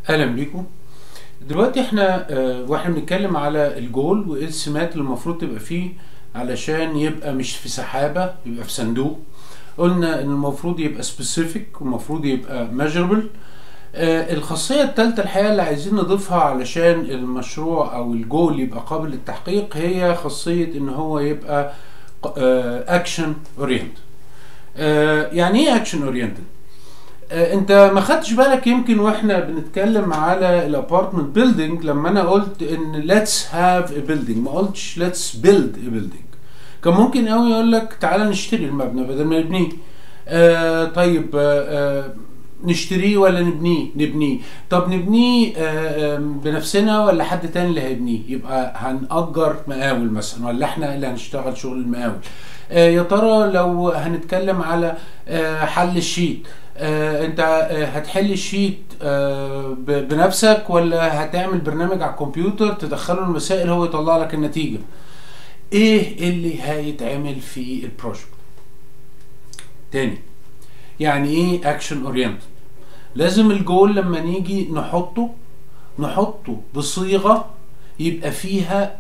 اهلا بيكم دلوقتي احنا آه، واحنا بنتكلم على الجول وايه السمات اللي المفروض تبقى فيه علشان يبقى مش في سحابه يبقى في صندوق قلنا ان المفروض يبقى سبيسيفيك والمفروض يبقى ميجربل الخاصيه الثالثه الحقيقه اللي عايزين نضيفها علشان المشروع او الجول يبقى قابل للتحقيق هي خاصيه ان هو يبقى اكشن اورينت يعني ايه اكشن اورينتد انت ما خدتش بالك يمكن واحنا بنتكلم على الابارتمنت بيلدينج لما انا قلت ان ليتس هاف ا بيلدينج ما قلتش ليتس بيلد ا بيلدينج كان ممكن قوي يقول لك تعالى نشتري المبنى بدل ما نبنيه آه طيب آه آه نشتريه ولا نبنيه نبنيه طب نبنيه آه بنفسنا ولا حد تاني اللي هيبنيه يبقى هنأجر مقاول مثلا ولا احنا اللي هنشتغل شغل المقاول آه يا ترى لو هنتكلم على آه حل الشيت آه انت آه هتحل الشيت آه بنفسك ولا هتعمل برنامج على الكمبيوتر تدخله المسائل هو يطلع لك النتيجه ايه اللي هيتعمل في البروجكت تاني يعني ايه اكشن اورينتد لازم الجول لما نيجي نحطه نحطه بصيغه يبقى فيها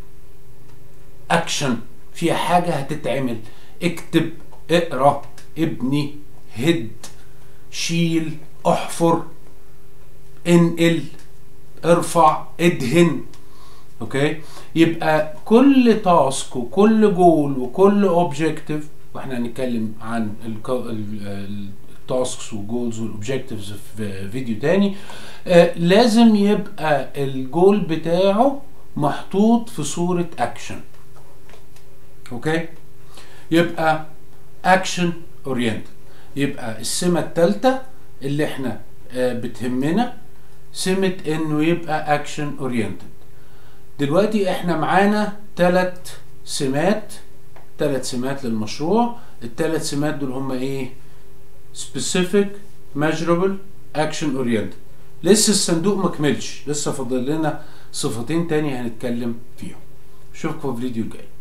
اكشن فيها حاجه هتتعمل اكتب اقرا ابني هد شيل احفر انقل ارفع ادهن اوكي يبقى كل تاسك وكل جول وكل اوبجيكتيف واحنا هنتكلم عن التاسكس والجولز والاوبجيكتيفز في فيديو تاني آه لازم يبقى الجول بتاعه محطوط في صورة اكشن اوكي يبقى اكشن اورينتد يبقى السمة التالتة اللي احنا آه بتهمنا سمة انه يبقى اكشن اورينتد دلوقتي احنا معانا ثلاث سمات ثلاث سمات للمشروع الثلاث سمات دول هم ايه specific measurable action oriented لسه الصندوق ما كملش لسه فاضل لنا صفتين تاني هنتكلم فيهم اشوفكم في الفيديو الجاي